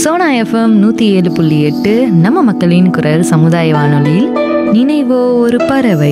Sona FM நூற்றி ஏழு புள்ளி எட்டு நம்ம மக்களின் குரல் சமுதாய வானொலியில் நினைவோ ஒரு பறவை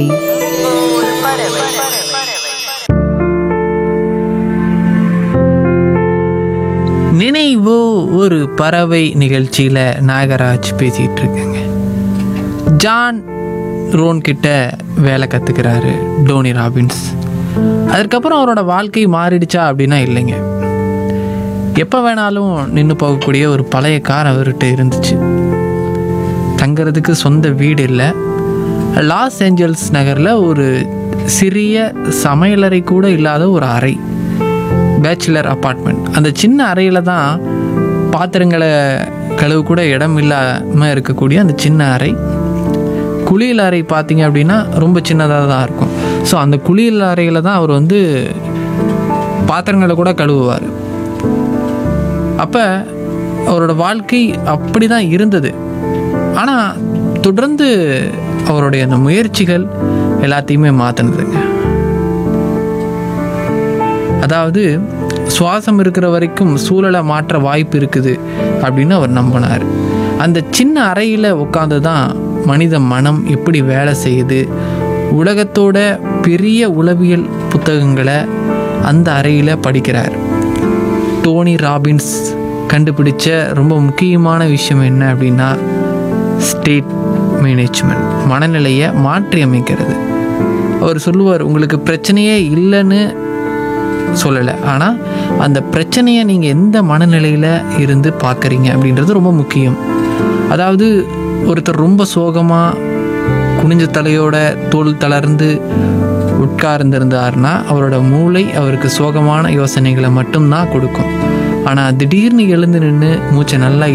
நினைவோ ஒரு பறவை நிகழ்ச்சியில் நாகராஜ் பேசிகிட்டு இருக்கேங்க ஜான் ரோன் கிட்ட வேலை கற்றுக்கிறாரு டோனி ராபின்ஸ் அதுக்கப்புறம் அவரோட வாழ்க்கை மாறிடுச்சா அப்படின்னா இல்லைங்க எப்போ வேணாலும் நின்று போகக்கூடிய ஒரு பழைய கார் அவர்கிட்ட இருந்துச்சு தங்கிறதுக்கு சொந்த வீடு இல்லை லாஸ் ஏஞ்சல்ஸ் நகரில் ஒரு சிறிய சமையலறை கூட இல்லாத ஒரு அறை பேச்சுலர் அப்பார்ட்மெண்ட் அந்த சின்ன அறையில் தான் பாத்திரங்களை கழுவு கூட இடம் இல்லாமல் இருக்கக்கூடிய அந்த சின்ன அறை குளியல் அறை பார்த்தீங்க அப்படின்னா ரொம்ப சின்னதாக தான் இருக்கும் ஸோ அந்த குளியல் அறையில் தான் அவர் வந்து பாத்திரங்களை கூட கழுவுவார் அப்போ அவரோட வாழ்க்கை அப்படி தான் இருந்தது ஆனால் தொடர்ந்து அவருடைய அந்த முயற்சிகள் எல்லாத்தையுமே மாற்றினதுங்க அதாவது சுவாசம் இருக்கிற வரைக்கும் சூழலை மாற்ற வாய்ப்பு இருக்குது அப்படின்னு அவர் நம்பினார் அந்த சின்ன அறையில் உட்காந்து தான் மனித மனம் எப்படி வேலை செய்யுது உலகத்தோட பெரிய உளவியல் புத்தகங்களை அந்த அறையில் படிக்கிறார் டோனி ராபின்ஸ் கண்டுபிடிச்ச ரொம்ப முக்கியமான விஷயம் என்ன அப்படின்னா ஸ்டேட் மேனேஜ்மெண்ட் மனநிலையை மாற்றி அமைக்கிறது அவர் சொல்லுவார் உங்களுக்கு பிரச்சனையே இல்லைன்னு சொல்லலை ஆனால் அந்த பிரச்சனையை நீங்கள் எந்த மனநிலையில் இருந்து பார்க்குறீங்க அப்படின்றது ரொம்ப முக்கியம் அதாவது ஒருத்தர் ரொம்ப சோகமாக குனிஞ்ச தலையோட தோல் தளர்ந்து உட்கார்ந்திருந்தாருன்னா அவரோட மூளை அவருக்கு சோகமான யோசனைகளை மட்டும்தான் கொடுக்கும் ஆனால் திடீர்னு எழுந்து நின்று மூச்சை நல்லா